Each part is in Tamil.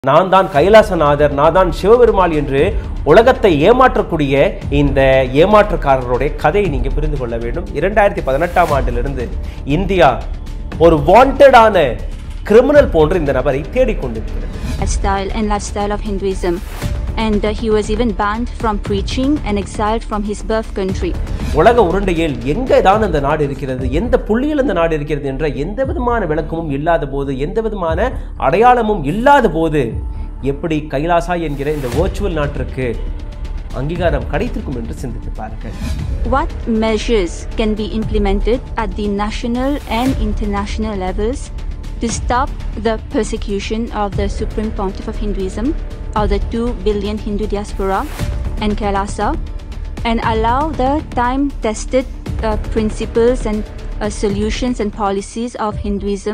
நான் தான் கைலாசநாதர் நான் தான் சிவபெருமாள் என்று உலகத்தை ஏமாற்றக்கூடிய இந்த ஏமாற்றுக்காரருடைய கதையை நீங்க புரிந்து கொள்ள வேண்டும் இரண்டாயிரத்தி பதினெட்டாம் ஆண்டிலிருந்து இந்தியா ஒரு வாண்டடான கிரிமினல் போன்ற இந்த நபரை தேடிக்கொண்டிருக்கிறது lifestyle and lifestyle of Hinduism. And uh, he was even banned from preaching and exiled from his birth country. உலக உருண்டையில் எங்கே தான் அந்த நாடு இருக்கிறது எந்த புள்ளியில் அந்த நாடு இருக்கிறது என்ற எந்த விதமான விளக்கமும் இல்லாத போது எந்த விதமான அடையாளமும் இல்லாத போது எப்படி கைலாசா என்கிற இந்த virtual நாட்டிற்கு அங்கீகாரம் கிடைத்திருக்கும் என்று சிந்தித்து பாருங்கள் What measures can be implemented at the national and international levels to stop the persecution of the Supreme Pontiff of Hinduism, or the 2 billion Hindu diaspora, and Kailasa, and allow the time tested uh, principles and uh, solutions and policies of Hinduism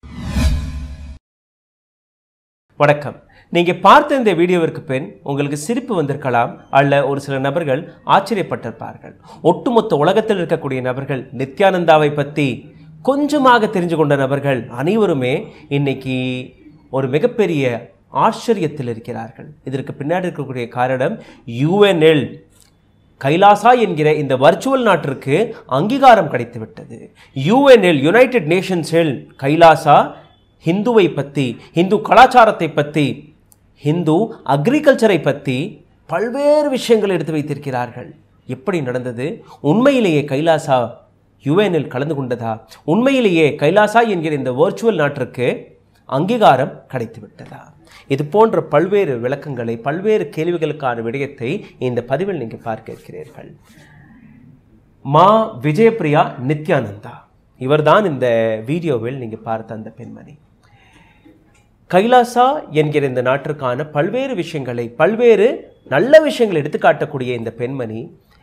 வணக்கம் நீங்க பார்த்த இந்த வீடியோவிற்கு பின் உங்களுக்கு சிரிப்பு வந்திருக்கலாம் அல்ல ஒரு சில நபர்கள் ஆச்சரியப்பட்டிருப்பார்கள் ஒட்டுமொத்த உலகத்தில் இருக்கக்கூடிய நபர்கள் நித்யானந்தாவை பற்றி கொஞ்சமாக தெரிஞ்சு கொண்ட நபர்கள் அனைவருமே இன்னைக்கு ஒரு மிகப்பெரிய ஆச்சரியத்தில் இருக்கிறார்கள் இதற்கு பின்னாடி இருக்கக்கூடிய காரணம் யுஎன்எல் கைலாசா என்கிற இந்த வர்ச்சுவல் நாட்டிற்கு அங்கீகாரம் கிடைத்துவிட்டது யுஎன்எல் யுனைடெட் நேஷன்ஸில் கைலாசா ஹிந்துவை பற்றி ஹிந்து கலாச்சாரத்தை பற்றி ஹிந்து அக்ரிகல்ச்சரை பற்றி பல்வேறு விஷயங்கள் எடுத்து வைத்திருக்கிறார்கள் எப்படி நடந்தது உண்மையிலேயே கைலாசா யுஎனில் கலந்து கொண்டதா உண்மையிலேயே கைலாசா என்கிற இந்த வர்ச்சுவல் நாட்டிற்கு அங்கீகாரம் கிடைத்து விட்டதா இது போன்ற பல்வேறு விளக்கங்களை பல்வேறு கேள்விகளுக்கான விடயத்தை இந்த பதிவில் நீங்கள் பார்க்க இருக்கிறீர்கள் மா விஜயபிரியா நித்யானந்தா இவர்தான் இந்த வீடியோவில் நீங்கள் பார்த்த அந்த பெண்மணி கைலாசா என்கிற இந்த நாட்டிற்கான பல்வேறு விஷயங்களை பல்வேறு நல்ல விஷயங்களை எடுத்துக்காட்டக்கூடிய இந்த பெண்மணி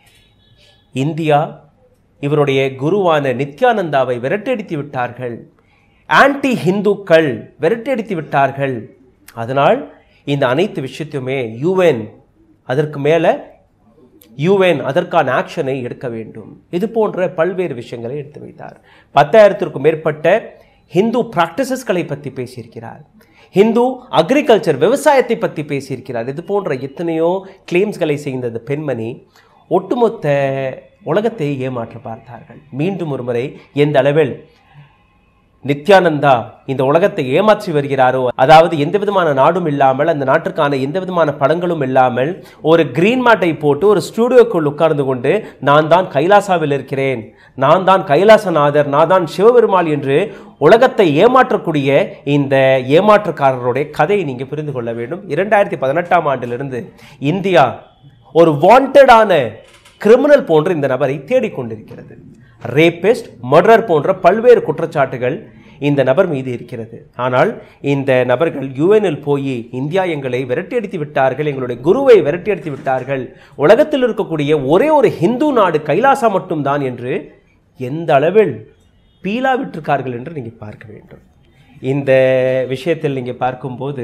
இந்தியா இவருடைய குருவான நித்யானந்தாவை விரட்டடித்து விட்டார்கள் ஆன்டி ஹிந்துக்கள் விரட்டடித்து விட்டார்கள் அதனால் இந்த அனைத்து விஷயத்தையுமே யூஎன் அதற்கு மேலே யூஎன் அதற்கான ஆக்ஷனை எடுக்க வேண்டும் இது போன்ற பல்வேறு விஷயங்களை எடுத்து வைத்தார் பத்தாயிரத்திற்கும் மேற்பட்ட ஹிந்து ப்ராக்டிசஸ்களை பற்றி பேசியிருக்கிறார் ஹிந்து அக்ரிகல்ச்சர் விவசாயத்தை பற்றி பேசியிருக்கிறார் இது போன்ற எத்தனையோ கிளைம்ஸ்களை செய்த இந்த பெண்மணி ஒட்டுமொத்த உலகத்தை ஏமாற்ற பார்த்தார்கள் மீண்டும் ஒரு முறை எந்த அளவில் நித்யானந்தா இந்த உலகத்தை ஏமாற்றி வருகிறாரோ அதாவது எந்த விதமான நாடும் இல்லாமல் அந்த நாட்டிற்கான எந்த விதமான படங்களும் இல்லாமல் ஒரு கிரீன் மேட்டை போட்டு ஒரு ஸ்டூடியோக்குள் உட்கார்ந்து கொண்டு நான் தான் கைலாசாவில் இருக்கிறேன் நான் தான் கைலாசநாதர் நான் தான் சிவபெருமாள் என்று உலகத்தை ஏமாற்றக்கூடிய இந்த ஏமாற்றுக்காரருடைய கதையை நீங்க புரிந்து கொள்ள வேண்டும் இரண்டாயிரத்தி பதினெட்டாம் ஆண்டிலிருந்து இந்தியா ஒரு வாண்டடான கிரிமினல் போன்ற இந்த நபரை தேடிக்கொண்டிருக்கிறது ரேபிஸ்ட் மர்டர் போன்ற பல்வேறு குற்றச்சாட்டுகள் இந்த நபர் மீது இருக்கிறது ஆனால் இந்த நபர்கள் யுஎனில் போய் இந்தியா எங்களை விரட்டியடித்து விட்டார்கள் எங்களுடைய குருவை விரட்டியடித்து விட்டார்கள் உலகத்தில் இருக்கக்கூடிய ஒரே ஒரு ஹிந்து நாடு கைலாசா மட்டும்தான் என்று எந்த அளவில் பீலா விட்டிருக்கார்கள் என்று நீங்கள் பார்க்க வேண்டும் இந்த விஷயத்தில் நீங்கள் பார்க்கும்போது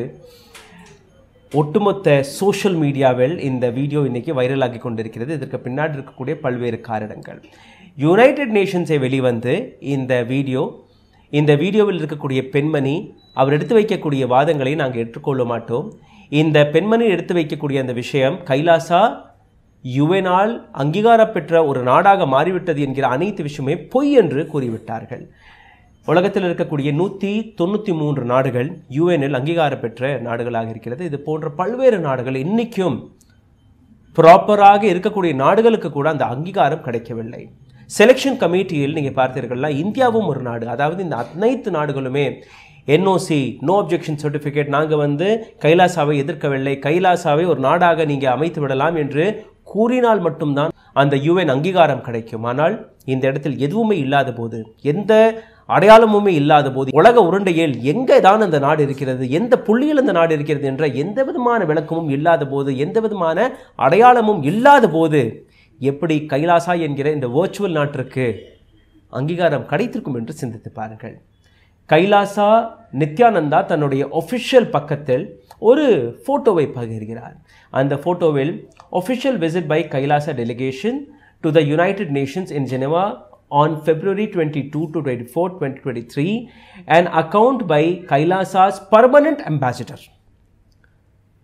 ஒட்டுமொத்த சோஷியல் மீடியாவில் இந்த வீடியோ இன்னைக்கு வைரலாகி கொண்டிருக்கிறது இதற்கு பின்னாடி இருக்கக்கூடிய பல்வேறு காரணங்கள் யுனைடெட் நேஷன்ஸை வெளிவந்து இந்த வீடியோ இந்த வீடியோவில் இருக்கக்கூடிய பெண்மணி அவர் எடுத்து வைக்கக்கூடிய வாதங்களை நாங்கள் ஏற்றுக்கொள்ள மாட்டோம் இந்த பெண்மணி எடுத்து வைக்கக்கூடிய அந்த விஷயம் கைலாசா யுஎனால் அங்கீகாரம் பெற்ற ஒரு நாடாக மாறிவிட்டது என்கிற அனைத்து விஷயமே பொய் என்று கூறிவிட்டார்கள் உலகத்தில் இருக்கக்கூடிய நூற்றி தொண்ணூற்றி மூன்று நாடுகள் யுஎனில் அங்கீகாரம் பெற்ற நாடுகளாக இருக்கிறது இது போன்ற பல்வேறு நாடுகள் இன்றைக்கும் ப்ராப்பராக இருக்கக்கூடிய நாடுகளுக்கு கூட அந்த அங்கீகாரம் கிடைக்கவில்லை செலெக்ஷன் கமிட்டியில் நீங்கள் பார்த்தீர்கள்னா இந்தியாவும் ஒரு நாடு அதாவது இந்த அனைத்து நாடுகளுமே என்ஓசி நோ அப்ஜெக்ஷன் சர்டிஃபிகேட் நாங்கள் வந்து கைலாசாவை எதிர்க்கவில்லை கைலாசாவை ஒரு நாடாக நீங்கள் அமைத்து விடலாம் என்று கூறினால் மட்டும்தான் அந்த யுஎன் அங்கீகாரம் கிடைக்கும் ஆனால் இந்த இடத்தில் எதுவுமே இல்லாத போது எந்த அடையாளமுமே இல்லாத போது உலக உருண்டையில் எங்கே தான் அந்த நாடு இருக்கிறது எந்த புள்ளியில் அந்த நாடு இருக்கிறது என்ற எந்த விதமான விளக்கமும் இல்லாத போது எந்த விதமான அடையாளமும் இல்லாத போது எப்படி கைலாசா என்கிற இந்த வேர்ச்சுவல் நாட்டிற்கு அங்கீகாரம் கிடைத்திருக்கும் என்று சிந்தித்து பாருங்கள் கைலாசா நித்யானந்தா தன்னுடைய ஒஃபிஷியல் பக்கத்தில் ஒரு ஃபோட்டோவை பகிர்கிறார் அந்த ஃபோட்டோவில் official visit by Kailasa delegation to the United Nations in Geneva on February 22 to 24, 2023, an account by Kailasa's permanent ambassador.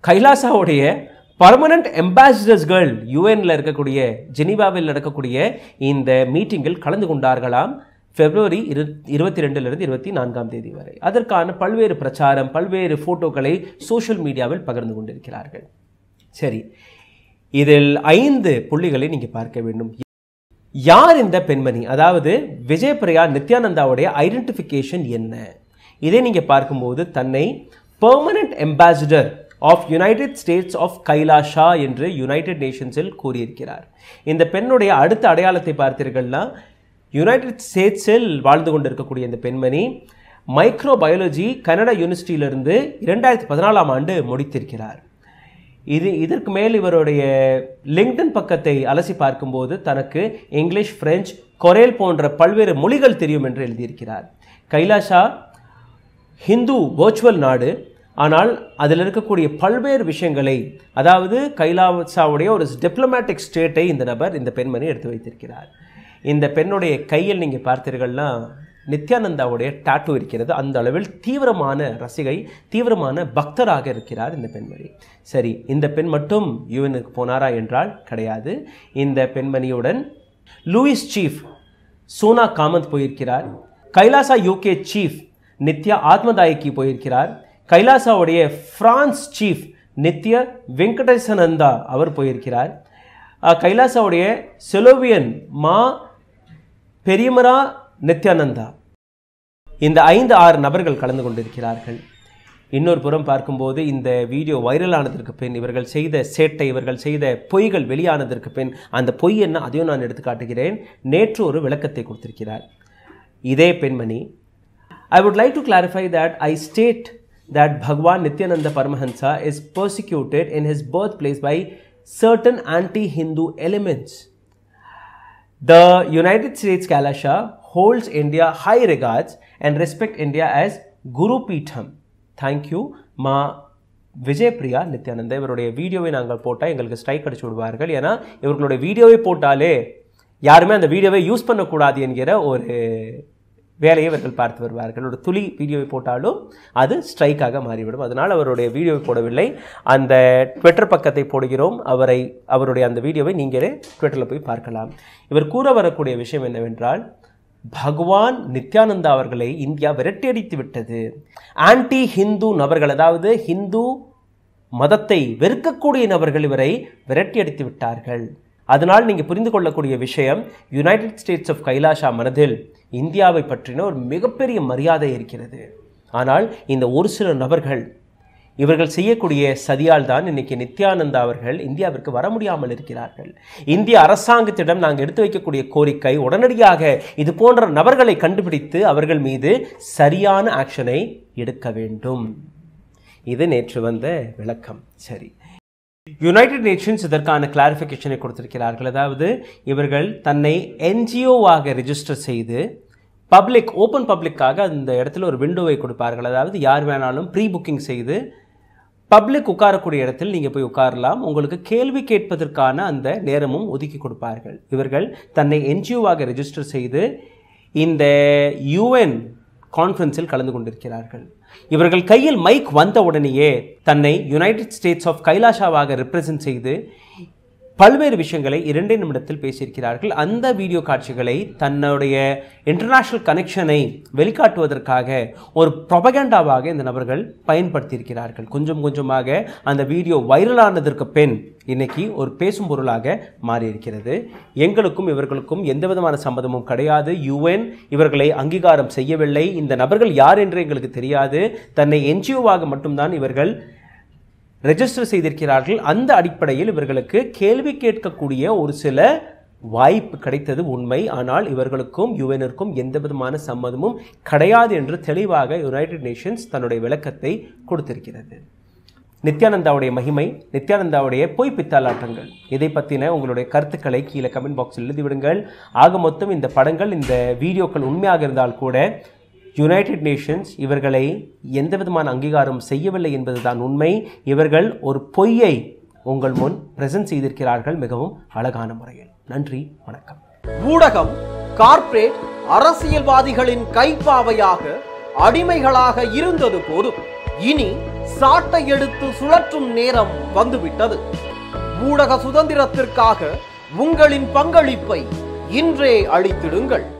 கைலாசாவுடைய பர்மனன்ட் அம்பாசிடர்ஸ்கள் யூஎன்ல இருக்கக்கூடிய ஜெனீவாவில் நடக்கக்கூடிய இந்த மீட்டிங்கில் கலந்து கொண்டார்களாம் பிப்ரவரி இரு இருபத்தி ரெண்டுலேருந்து இருபத்தி நான்காம் தேதி வரை அதற்கான பல்வேறு பிரச்சாரம் பல்வேறு ஃபோட்டோக்களை சோஷியல் மீடியாவில் பகிர்ந்து கொண்டிருக்கிறார்கள் சரி இதில் ஐந்து புள்ளிகளை நீங்கள் பார்க்க வேண்டும் யார் இந்த பெண்மணி அதாவது விஜயபிரியா நித்யானந்தாவுடைய ஐடென்டிஃபிகேஷன் என்ன இதை நீங்கள் பார்க்கும்போது தன்னை permanent ambassador of United States of Kailasha என்று யுனைடெட் நேஷன்ஸில் கூறியிருக்கிறார் இந்த பெண்ணுடைய அடுத்த அடையாளத்தை பார்த்தீர்கள்னா யுனைடெட் ஸ்டேட்ஸில் வாழ்ந்து கொண்டிருக்கக்கூடிய இந்த பெண்மணி மைக்ரோபயாலஜி கனடா யூனிவர்சிட்டியிலிருந்து இரண்டாயிரத்தி பதினாலாம் ஆண்டு முடித்திருக்கிறார் இது இதற்கு மேல் இவருடைய லிங்க்டன் பக்கத்தை அலசி பார்க்கும்போது தனக்கு இங்கிலீஷ் பிரெஞ்சு கொரேல் போன்ற பல்வேறு மொழிகள் தெரியும் என்று எழுதியிருக்கிறார் கைலாஷா ஹிந்து வர்ச்சுவல் நாடு ஆனால் அதில் இருக்கக்கூடிய பல்வேறு விஷயங்களை அதாவது கைலாசாவுடைய ஒரு டிப்ளமேட்டிக் ஸ்டேட்டை இந்த நபர் இந்த பெண்மணி எடுத்து வைத்திருக்கிறார் இந்த பெண்ணுடைய கையில் நீங்கள் பார்த்தீர்கள்னா நித்யானந்தாவுடைய டாட்டூ இருக்கிறது அந்த அளவில் தீவிரமான ரசிகை தீவிரமான பக்தராக இருக்கிறார் இந்த பெண்மணி சரி இந்த பெண் மட்டும் யுஎனுக்கு போனாரா என்றால் கிடையாது இந்த பெண்மணியுடன் லூயிஸ் சீஃப் சோனா காமந்த் போயிருக்கிறார் கைலாசா யூகே சீஃப் நித்யா ஆத்மதாயக்கி போயிருக்கிறார் கைலாசாவுடைய பிரான்ஸ் சீஃப் நித்ய வெங்கடேசனந்தா அவர் போயிருக்கிறார் அஹ், கைலாசாவுடைய செலோவியன் மா பெரியமரா நித்யானந்தா இந்த ஐந்து ஆறு நபர்கள் கலந்து கொண்டிருக்கிறார்கள் இன்னொரு புறம் பார்க்கும்போது இந்த வீடியோ வைரலானதற்கு பின் இவர்கள் செய்த சேட்டை இவர்கள் செய்த பொய்கள் வெளியானதற்கு பின் அந்த பொய் என்ன அதையும் நான் எடுத்து காட்டுகிறேன் நேற்று ஒரு விளக்கத்தை கொடுத்திருக்கிறார் இதே பெண்மணி I would like to clarify that I state that Bhagwan Nityananda Paramahansa is persecuted in his birthplace by certain anti Hindu elements. The United States Kailasha holds India high regards and respect India as Guru Peetham. Thank you, Ma விஜயபிரியா Nithyananda இவருடைய வீடியோவை நாங்கள் போட்டால் எங்களுக்கு ஸ்ட்ரைக் அடிச்சு விடுவார்கள் ஏன்னா இவர்களுடைய வீடியோவை போட்டாலே யாருமே அந்த வீடியோவை யூஸ் பண்ணக்கூடாது என்கிற ஒரு வேலையை இவர்கள் பார்த்து வருவார்கள் ஒரு துளி வீடியோவை போட்டாலும் அது ஸ்ட்ரைக்காக மாறிவிடும் அதனால் அவருடைய வீடியோவை போடவில்லை அந்த ட்விட்டர் பக்கத்தை போடுகிறோம் அவரை அவருடைய அந்த வீடியோவை நீங்களே ட்விட்டரில் போய் பார்க்கலாம் இவர் கூற வரக்கூடிய விஷயம் என்னவென்றால் பகவான் நித்யானந்தா அவர்களை இந்தியா விரட்டியடித்து விட்டது ஆன்டி ஹிந்து நபர்கள் அதாவது ஹிந்து மதத்தை வெறுக்கக்கூடிய நபர்கள் இவரை விரட்டியடித்து விட்டார்கள் அதனால் நீங்கள் புரிந்து கொள்ளக்கூடிய விஷயம் யுனைடெட் ஸ்டேட்ஸ் ஆஃப் கைலாஷா மனதில் இந்தியாவை பற்றின ஒரு மிகப்பெரிய மரியாதை இருக்கிறது ஆனால் இந்த ஒரு சில நபர்கள் இவர்கள் செய்யக்கூடிய சதியால் தான் இன்னைக்கு நித்யானந்தா அவர்கள் இந்தியாவிற்கு வர முடியாமல் இருக்கிறார்கள் இந்திய அரசாங்கத்திடம் நாங்கள் எடுத்து வைக்கக்கூடிய கோரிக்கை உடனடியாக இது போன்ற நபர்களை கண்டுபிடித்து அவர்கள் மீது சரியான ஆக்ஷனை எடுக்க வேண்டும் இது நேற்று வந்த விளக்கம் சரி யுனைடெட் நேஷன்ஸ் இதற்கான கிளாரிஃபிகேஷனை கொடுத்திருக்கிறார்கள் அதாவது இவர்கள் தன்னை என்ஜிஓவாக ரெஜிஸ்டர் செய்து பப்ளிக் ஓப்பன் பப்ளிக்காக அந்த இடத்துல ஒரு விண்டோவை கொடுப்பார்கள் அதாவது யார் வேணாலும் ப்ரீ புக்கிங் செய்து பப்ளிக் உட்காரக்கூடிய இடத்தில் நீங்கள் போய் உட்காரலாம் உங்களுக்கு கேள்வி கேட்பதற்கான அந்த நேரமும் ஒதுக்கி கொடுப்பார்கள் இவர்கள் தன்னை என்ஜிஓவாக ரெஜிஸ்டர் செய்து இந்த யூஎன் கான்ஃபரன்ஸில் கலந்து கொண்டிருக்கிறார்கள் இவர்கள் கையில் மைக் வந்த உடனேயே தன்னை யுனைடெட் ஸ்டேட்ஸ் ஆஃப் கைலாஷாவாக ரெப்ரசன்ட் செய்து பல்வேறு விஷயங்களை இரண்டே நிமிடத்தில் பேசியிருக்கிறார்கள் அந்த வீடியோ காட்சிகளை தன்னுடைய இன்டர்நேஷ்னல் கனெக்ஷனை வெளிக்காட்டுவதற்காக ஒரு ப்ரொபகண்டாவாக இந்த நபர்கள் பயன்படுத்தியிருக்கிறார்கள் கொஞ்சம் கொஞ்சமாக அந்த வீடியோ வைரலானதற்கு பின் இன்னைக்கு ஒரு பேசும் பொருளாக மாறியிருக்கிறது எங்களுக்கும் இவர்களுக்கும் எந்த விதமான சம்மதமும் கிடையாது யுஎன் இவர்களை அங்கீகாரம் செய்யவில்லை இந்த நபர்கள் யார் என்று எங்களுக்கு தெரியாது தன்னை என்ஜிஓவாக மட்டும்தான் இவர்கள் ரெஜிஸ்டர் செய்திருக்கிறார்கள் அந்த அடிப்படையில் இவர்களுக்கு கேள்வி கேட்கக்கூடிய ஒரு சில வாய்ப்பு கிடைத்தது உண்மை ஆனால் இவர்களுக்கும் யுஎனிற்கும் எந்த விதமான சம்மதமும் கிடையாது என்று தெளிவாக யுனைடெட் நேஷன்ஸ் தன்னுடைய விளக்கத்தை கொடுத்திருக்கிறது நித்யானந்தாவுடைய மகிமை நித்யானந்தாவுடைய பொய் பித்தாலாட்டங்கள் இதை பற்றின உங்களுடைய கருத்துக்களை கீழே கமெண்ட் பாக்ஸில் எழுதிவிடுங்கள் ஆக மொத்தம் இந்த படங்கள் இந்த வீடியோக்கள் உண்மையாக இருந்தால் கூட யுனைடெட் நேஷன்ஸ் இவர்களை எந்த விதமான அங்கீகாரம் செய்யவில்லை என்பதுதான் உண்மை இவர்கள் ஒரு பொய்யை உங்கள் முன் பிரசன்ட் செய்திருக்கிறார்கள் மிகவும் அழகான முறையில் நன்றி வணக்கம் ஊடகம் கார்ப்பரேட் அரசியல்வாதிகளின் கைப்பாவையாக அடிமைகளாக இருந்தது போதும் இனி சாட்டை எடுத்து சுழற்றும் நேரம் வந்துவிட்டது ஊடக சுதந்திரத்திற்காக உங்களின் பங்களிப்பை இன்றே அளித்திடுங்கள்